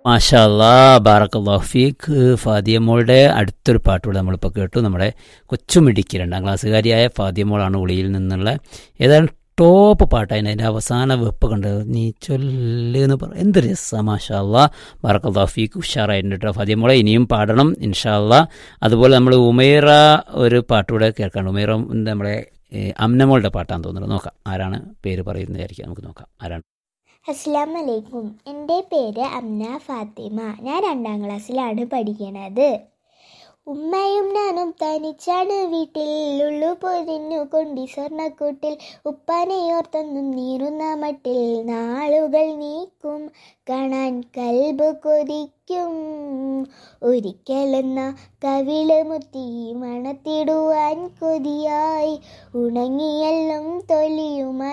മാഷാല്ലാ ബാറക്കല്ലാഹു ഫീഖ് ഫാദിയമോളുടെ അടുത്തൊരു പാട്ടുകൂടെ നമ്മളിപ്പോൾ കേട്ടു നമ്മുടെ കൊച്ചുമിടിക്ക് രണ്ടാം ക്ലാസ്സുകാരിയായ ഫാദിയമോളാണ് ഉളിയിൽ നിന്നുള്ള ഏതാണ്ട് ടോപ്പ് പാട്ടായിരുന്നു അതിൻ്റെ അവസാന വെപ്പ് കണ്ടത് നീ ചൊല്ല് എന്ന് പറ എന്ത് രസാ മാഷാല്ലാ ബാറക്കല്ലാഹു ഫീഖ് ഉഷാറായിട്ടുണ്ട് കേട്ടോ ഫാദിയമോളെ ഇനിയും പാടണം ഇൻഷാല്ലാ അതുപോലെ നമ്മൾ ഉമേറ ഒരു പാട്ടുകൂടെ കേൾക്കാണ്ട് ഉമേറ നമ്മുടെ ഏ, അമ്നമോളുടെ പാട്ടാന്ന് തോന്നുന്നത് നോക്കാം ആരാണ് പേര് പറയുന്നതായിരിക്കും നമുക്ക് നോക്കാം ആരാണ് അസ്സാം വലൈക്കും എൻ്റെ പേര് അമ്ന ഫാത്തിമ ഞാൻ രണ്ടാം ക്ലാസ്സിലാണ് പഠിക്കണത് ഉമ്മയും ഞാനും തനിച്ചാണ് വീട്ടിൽ ഉള്ളു പൊതിഞ്ഞു കൊണ്ടി സ്വർണ്ണക്കൂട്ടിൽ ഉപ്പാനെയോർത്തൊന്നും നീറുന്ന മട്ടിൽ നാളുകൾ നീക്കും കാണാൻ കൽബ് കൊതിക്കും ഒരിക്കലെന്ന കവിള് മുത്തി മണത്തിടുവാൻ കൊതിയായി ഉണങ്ങിയെല്ലാം തൊലിയുമായി